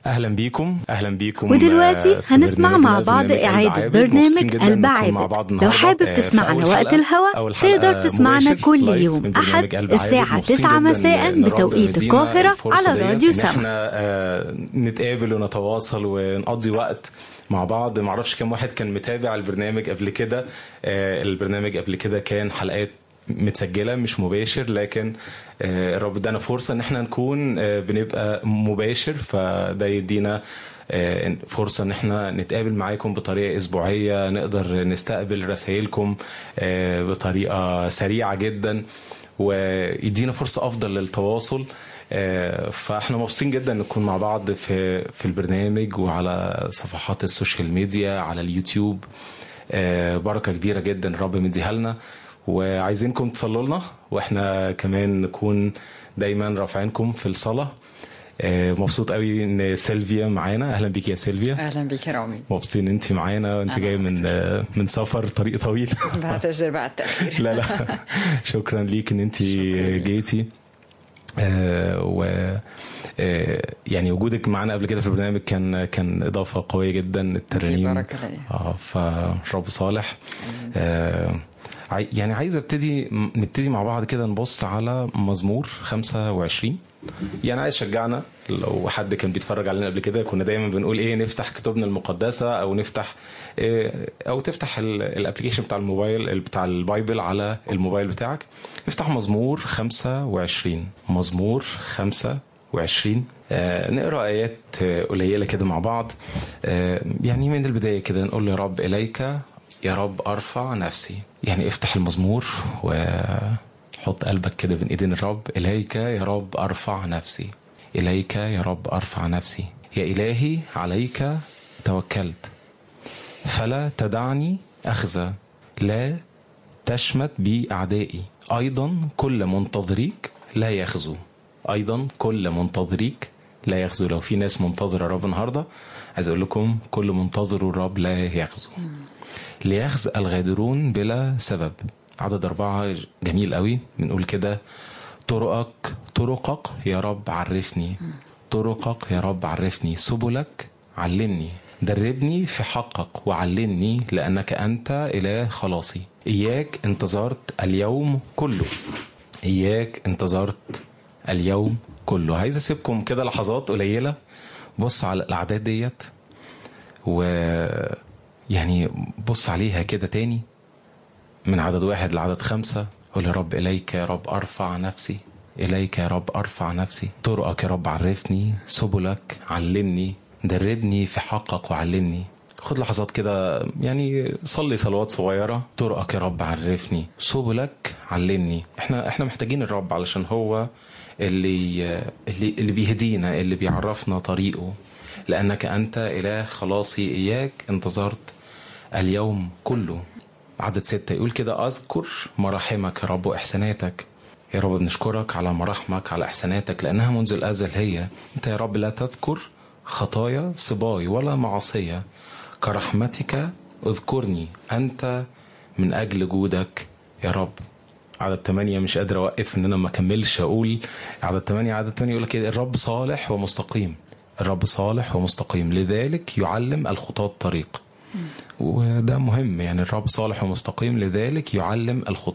اهلا بيكم اهلا بيكم ودلوقتي آه، في هنسمع برنامجنا، مع بعض برنامج إعادة قلب عابد. برنامج مبسوطين جداً قلب نكون مع عابد. بعض لو النهاردة، حابب آه، في تسمعنا أول وقت حلقة- الهوا أول حلقة تقدر تسمعنا مباشر كل لايف يوم من برنامج أحد قلب عابد. الساعة مبسوطين 9 جداً مساء إن رب بتوقيت مدينا القاهرة الفرصة على ديت راديو إن سما احنا آه، نتقابل ونتواصل ونقضي وقت مع بعض معرفش كم واحد كان متابع البرنامج قبل كده آه، البرنامج قبل كده كان حلقات متسجله مش مباشر لكن آه، الرب ادانا فرصه ان احنا نكون آه، بنبقى مباشر فده يدينا آه، فرصه ان احنا نتقابل معاكم بطريقه اسبوعيه نقدر نستقبل رسائلكم آه، بطريقه سريعه جدا ويدينا فرصه افضل للتواصل آه، فاحنا مبسوطين جدا نكون مع بعض في في البرنامج وعلى صفحات السوشيال ميديا على اليوتيوب آه، بركه كبيره جدا الرب مديها لنا وعايزينكم تصلوا لنا واحنا كمان نكون دايما رافعينكم في الصلاه آه، مبسوط قوي ان سيلفيا معانا اهلا بيك يا سيلفيا اهلا بيك يا رامي مبسوطين ان انت معانا وانت أنا جايه من آه، من سفر طريق طويل بعتذر بقى التاخير لا لا شكرا ليك ان انت شكراً ليك. جيتي آه و آه يعني وجودك معانا قبل كده في البرنامج كان كان اضافه قويه جدا الترانيم بركة ليا. اه فرب صالح آه عاي- يعني عايز ابتدي م- نبتدي مع بعض كده نبص على مزمور 25 يعني عايز شجعنا لو حد كان بيتفرج علينا قبل كده كنا دايما بنقول ايه نفتح كتبنا المقدسه او نفتح إيه او تفتح الابلكيشن بتاع الموبايل بتاع البايبل على الموبايل بتاعك افتح مزمور 25 مزمور 25 آه نقرا ايات آه، قليله كده مع بعض آه يعني من البدايه كده نقول يا رب اليك يا رب ارفع نفسي يعني افتح المزمور وحط قلبك كده بين ايدين الرب اليك يا رب ارفع نفسي اليك يا رب ارفع نفسي يا الهي عليك توكلت فلا تدعني اخزى لا تشمت بي اعدائي ايضا كل منتظريك لا يخزو ايضا كل منتظريك لا يخزو لو في ناس منتظره الرب النهارده عايز اقول لكم كل منتظر الرب لا يخزو ليخزى الغادرون بلا سبب عدد أربعة جميل قوي بنقول كده طرقك طرقك يا رب عرفني طرقك يا رب عرفني سبلك علمني دربني في حقك وعلمني لأنك أنت إله خلاصي إياك انتظرت اليوم كله إياك انتظرت اليوم كله عايز أسيبكم كده لحظات قليلة بص على الأعداد ديت و يعني بص عليها كده تاني من عدد واحد لعدد خمسة قول يا رب إليك يا رب أرفع نفسي إليك يا رب أرفع نفسي طرقك يا رب عرفني سبلك علمني دربني في حقك وعلمني خد لحظات كده يعني صلي صلوات صغيرة طرقك يا رب عرفني سبلك علمني احنا احنا محتاجين الرب علشان هو اللي اللي اللي بيهدينا اللي بيعرفنا طريقه لأنك أنت إله خلاصي إياك انتظرت اليوم كله عدد ستة يقول كده أذكر مراحمك يا رب وإحساناتك يا رب بنشكرك على مراحمك على إحساناتك لأنها منذ الأزل هي أنت يا رب لا تذكر خطايا صباي ولا معصية كرحمتك اذكرني أنت من أجل جودك يا رب عدد ثمانية مش قادر أوقف إن أنا ما أكملش أقول عدد ثمانية عدد ثمانية يقول لك كده الرب صالح ومستقيم الرب صالح ومستقيم لذلك يعلم الخطاة الطريق وده مهم يعني الرب صالح ومستقيم لذلك يعلم الخطاة